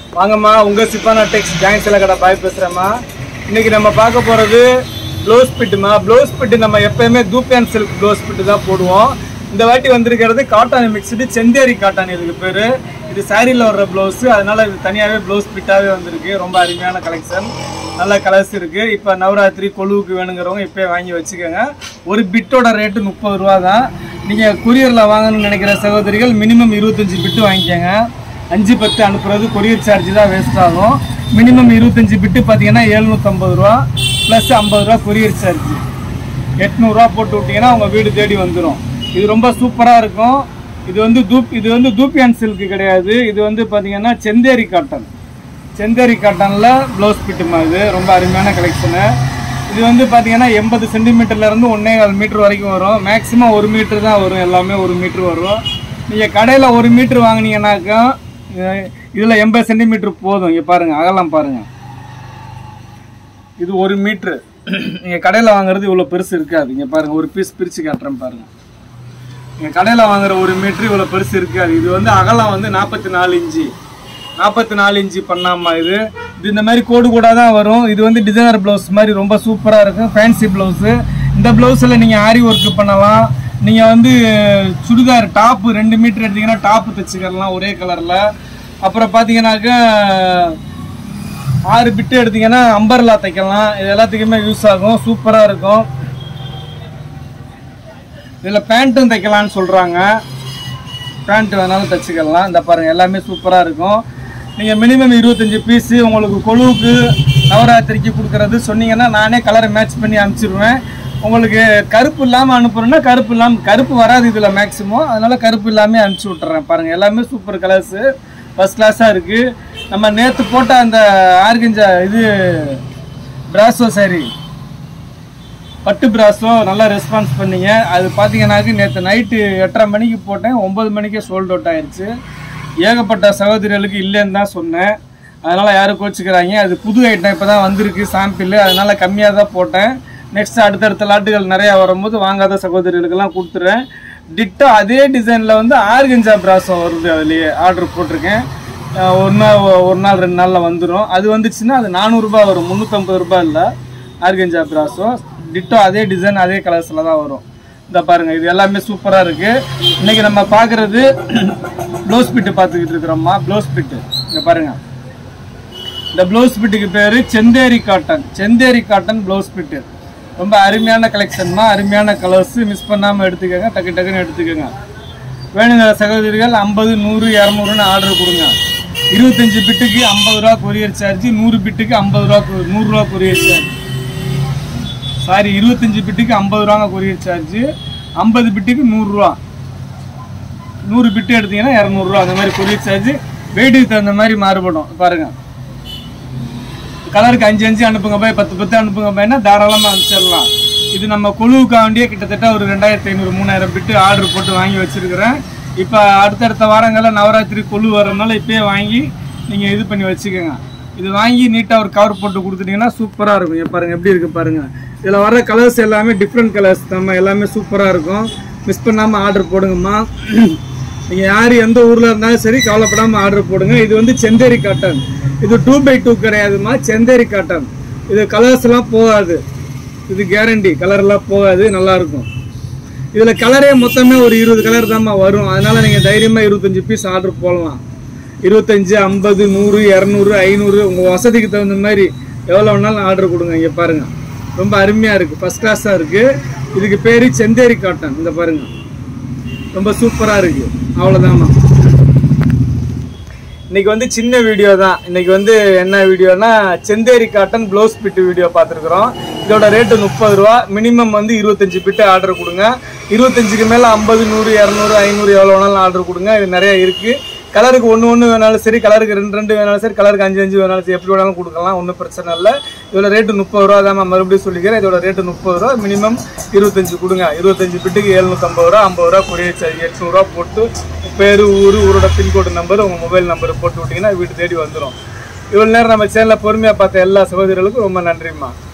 வாங்கம்மா உங்க சிப்பானா டெக்ஸ் ஜாயின் சில கடை பாய் பேசுறேம்மா இன்னைக்கு நம்ம பார்க்க போறது ப்ளவுஸ் பிட்டுமா ப்ளவுஸ் பிட்டு நம்ம எப்பயுமே தூப்பியான் சில்க் ப்ளவுஸ் பிட்டு தான் போடுவோம் இந்த வாட்டி வந்திருக்கிறது காட்டன் மிக்ஸ்டு செந்தேரி காட்டன் இதுக்கு பேரு இது சாரியில் வர்ற ப்ளவுஸ் அதனால இது தனியாகவே ப்ளவுஸ் பிட்டாவே வந்திருக்கு ரொம்ப அருமையான கலெக்ஷன் நல்ல கலர்ஸ் இருக்கு இப்போ நவராத்திரி கொழுவுக்கு வேணுங்கிறவங்க இப்போயே வாங்கி வச்சுக்கோங்க ஒரு பிட்டோட ரேட்டு முப்பது ரூபா தான் நீங்கள் கொரியரில் வாங்கணும்னு நினைக்கிற சகோதரிகள் மினிமம் இருபத்தஞ்சி பிட்டு வாங்கிக்கோங்க அஞ்சு பத்து அனுப்புறது கொரியர் சார்ஜ் தான் வேஸ்ட் ஆகும் மினிமம் இருபத்தஞ்சி பிட்டு பார்த்தீங்கன்னா எழுநூற்றம்பது ரூபா ப்ளஸ் ஐம்பது ரூபா கொரியர் சார்ஜ் எட்நூறுரூவா போட்டு விட்டிங்கன்னா உங்கள் வீடு தேடி வந்துடும் இது ரொம்ப சூப்பராக இருக்கும் இது வந்து தூப் இது வந்து தூப்பியான் சில்க் கிடையாது இது வந்து பார்த்தீங்கன்னா செந்தேரி காட்டன் செந்தேரி காட்டனில் ப்ளவுஸ் பிட்டுமா இது ரொம்ப அருமையான கலெக்ஷனு இது வந்து பார்த்தீங்கன்னா எண்பது சென்டிமீட்டர்லேருந்து ஒன்றே கால் மீட்டர் வரைக்கும் வரும் மேக்ஸிமம் ஒரு மீட்டர் தான் வரும் எல்லாமே ஒரு மீட்டர் வரும் நீங்கள் கடையில் ஒரு மீட்டர் வாங்கினீங்கன்னாக்கா இதில் எண்பது சென்டிமீட்டர் போதும் இங்கே பாருங்கள் அகலம் பாருங்கள் இது ஒரு மீட்ரு நீங்கள் கடையில் வாங்குறது இவ்வளோ பெருசு இருக்காது இங்கே பாருங்கள் ஒரு பீஸ் பிரித்து காட்டுறேன் பாருங்கள் நீங்கள் கடையில் வாங்குற ஒரு மீட்ரு இவ்வளோ பெருசு இருக்காது இது வந்து அகலம் வந்து நாற்பத்தி நாலு இன்ச்சு நாற்பத்தி நாலு இன்ச்சு பண்ணாமா இது இது இந்த மாதிரி கோடு கூட தான் வரும் இது வந்து டிசைனர் ப்ளவுஸ் மாதிரி ரொம்ப சூப்பராக இருக்கும் ஃபேன்சி ப்ளவுஸு இந்த ப்ளவுஸில் நீங்கள் ஆரி ஒர்க் பண்ணலாம் நீங்கள் வந்து சுடிதார் டாப்பு ரெண்டு மீட்டர் எடுத்தீங்கன்னா டாப்பு தைச்சிக்கலாம் ஒரே கலரில் அப்புறம் பார்த்தீங்கன்னாக்கா ஆறு பிட்டு எடுத்தீங்கன்னா அம்பர்லா தைக்கலாம் இது எல்லாத்துக்குமே யூஸ் ஆகும் சூப்பராக இருக்கும் இதில் பேண்ட்டும் தைக்கலாம்னு சொல்கிறாங்க பேண்ட் வேணாலும் தைச்சிக்கலாம் இந்த பாருங்கள் எல்லாமே சூப்பராக இருக்கும் நீங்கள் மினிமம் இருபத்தஞ்சி பீஸு உங்களுக்கு கொழுவுக்கு நவராத்திரிக்கு கொடுக்குறது சொன்னீங்கன்னா நானே கலரை மேட்ச் பண்ணி அனுப்பிச்சிடுவேன் உங்களுக்கு கருப்பு இல்லாமல் அனுப்புறேன்னா கருப்பு இல்லாமல் கருப்பு வராது இதில் மேக்ஸிமம் அதனால் கருப்பு இல்லாமல் அனுப்பிச்சி விட்டுறேன் பாருங்கள் எல்லாமே சூப்பர் கலர்ஸு ஃபஸ்ட் கிளாஸாக இருக்குது நம்ம நேற்று போட்ட அந்த ஆர்கஞ்சா இது பிராசோ சாரி பட்டு பிராஸோ நல்லா ரெஸ்பான்ஸ் பண்ணீங்க அது பார்த்தீங்கன்னாக்க நேற்று நைட்டு எட்டரை மணிக்கு போட்டேன் ஒம்பது மணிக்கே சோல்ட் அவுட் ஆயிடுச்சு ஏகப்பட்ட சகோதரிகளுக்கு இல்லைன்னு தான் சொன்னேன் அதனால் யாரும் கோச்சிக்கிறாங்க அது புது ஐட்டம் இப்போ தான் வந்திருக்கு சாம்பிள் அதனால் கம்மியாக தான் போட்டேன் நெக்ஸ்ட் அடுத்தடுத்த லாட்டுகள் நிறையா வரும்போது வாங்காத சகோதரிகளுக்கெல்லாம் கொடுத்துறேன் டிட்டோ அதே டிசைனில் வந்து ஆர்கஞ்சா பிராஸோ வருது அதுலேயே ஆர்டர் போட்டிருக்கேன் அஹ் ஒரு நாள் ஒரு நாள் ரெண்டு நாளில் வந்துடும் அது வந்துச்சுன்னா அது நானூறுரூபா வரும் முந்நூற்றம்பது ரூபாய் இல்லை ஆர்கஞ்சா பிராஸோ டிட்டோ அதே டிசைன் அதே கலர்ஸில் தான் வரும் இந்த பாருங்கள் இது எல்லாமே சூப்பராக இருக்குது இன்றைக்கி நம்ம பார்க்குறது ப்ளவுஸ் பிட்டு பார்த்துக்கிட்டு இருக்கிறோம்மா ப்ளவுஸ் பிட்டு இங்கே பாருங்கள் இந்த ப்ளவுஸ் பிட்டுக்கு பேர் Chanderi cotton Chanderi cotton blouse bit ரொம்ப அருமையான கலெக்ஷன்மா அருமையான கலர்ஸு மிஸ் பண்ணாமல் எடுத்துக்கோங்க டக்கு டக்குன்னு எடுத்துக்கோங்க வேணுங்கிற சகோதரிகள் ஐம்பது நூறு இரநூறுன்னு ஆர்டர் கொடுங்க இருபத்தஞ்சி பிட்டுக்கு ஐம்பது ரூபா கொரியர் சார்ஜ் நூறு பிட்டுக்கு ஐம்பது ரூபா கொ- நூறுரூவா கொரியர் சார்ஜ் சாரி இருபத்தஞ்சி பிட்டுக்கு ஐம்பது ரூபாங்க கொரியர் சார்ஜ் ஐம்பது பிட்டுக்கு நூறுரூவா நூறு பிட்டு எடுத்தீங்கன்னா இரநூறுவா அந்த மாதிரி கொரியர் சார்ஜ் வெயிட்டுக்கு தகுந்த மாதிரி மாறுபடும் பாருங்க கலருக்கு அஞ்சு அஞ்சு அனுப்புங்க போய் பத்து பத்து அனுப்புங்க போய்னா தாராளமாக அனுப்பிச்சிடலாம் இது நம்ம கொழுவுக்காண்டியே கிட்டத்தட்ட ஒரு ரெண்டாயிரத்தி ஐநூறு மூணாயிரம் பிட்டு ஆர்டர் போட்டு வாங்கி வச்சிருக்கிறேன் இப்போ அடுத்தடுத்த வாரங்களில் நவராத்திரி கொழு வரதுனால இப்பயே வாங்கி நீங்கள் இது பண்ணி வச்சுக்கோங்க இது வாங்கி நீட்டாக ஒரு கவர் போட்டு கொடுத்துட்டீங்கன்னா சூப்பராக இருக்கும் இங்க பாருங்க எப்படி இருக்கு பாருங்க இதில் வர கலர்ஸ் எல்லாமே டிஃப்ரெண்ட் கலர்ஸ் நம்ம எல்லாமே சூப்பராக இருக்கும் மிஸ் பண்ணாமல் ஆர்டர் போடுங்கம்மா நீங்கள் யார் எந்த ஊரில் இருந்தாலும் சரி கவலைப்படாமல் ஆர்டர் போடுங்க இது வந்து செந்தேரி காட்டன் இது டூ பை டூ கிடையாதுமா செந்தேரி காட்டன் இது கலர்ஸ்லாம் போகாது இது கேரண்டி கலர்லாம் போகாது நல்லா இருக்கும் இதில் கலரே மொத்தமே ஒரு இருபது கலர் தான்மா வரும் அதனால நீங்கள் தைரியமாக இருபத்தஞ்சி பீஸ் ஆர்டர் போடலாம் இருபத்தஞ்சு ஐம்பது நூறு இரநூறு ஐநூறு உங்கள் வசதிக்கு தகுந்த மாதிரி எவ்வளோ வேணாலும் ஆர்டர் கொடுங்க இங்கே பாருங்கள் ரொம்ப அருமையாக இருக்குது ஃபஸ்ட் கிளாஸாக இருக்குது இதுக்கு பேர் செந்தேரி காட்டன் இந்த பாருங்கள் ரொம்ப சூப்பராக இருக்குது அவ்வளோதாம்மா இன்னைக்கு வந்து சின்ன வீடியோ தான் இன்னைக்கு வந்து என்ன வீடியோனா Chanderi cotton blouse bit video பார்த்துருக்குறோம் இதோட ரேட்டு முப்பது ரூபா மினிமம் வந்து இருபத்தஞ்சு பிட்டு ஆர்டர் கொடுங்க இருபத்தஞ்சுக்கு மேலே ஐம்பது நூறு இரநூறு ஐநூறு எவ்வளோ வேணாலும் ஆர்டர் கொடுங்க இது நிறைய இருக்குது கலருக்கு ஒன்று ஒன்று வேணாலும் சரி கலருக்கு ரெண்டு ரெண்டு வேணாலும் சரி கலருக்கு அஞ்சு அஞ்சு வேணாலும் சரி எப்படி வேணாலும் கொடுக்கலாம் ஒன்றும் பிரச்சனை இல்லை இதோட ரேட்டு முப்பது ரூபா தான் நான் மறுபடியும் சொல்லிக்கிறேன் இதோட ரேட்டு முப்பது ரூபா மினிமம் இருபத்தஞ்சு கொடுங்க இருபத்தஞ்சு பிட்டுக்கு எழுநூற்றம்பது ரூபா ஐம்பது ரூபா கொரியர் சார்ஜ் எட்நூறுரூவா போட்டு பேர் ஊர் ஊரோட பின்கோடு நம்பர் உங்கள் மொபைல் நம்பர் போட்டு விட்டிங்கன்னா வீட்டு தேடி வந்துடும் இவ்வளோ நேரம் நம்ம சேனலில் பொறுமையாக பார்த்த எல்லா சகோதரர்களுக்கும் ரொம்ப நன்றிம்மா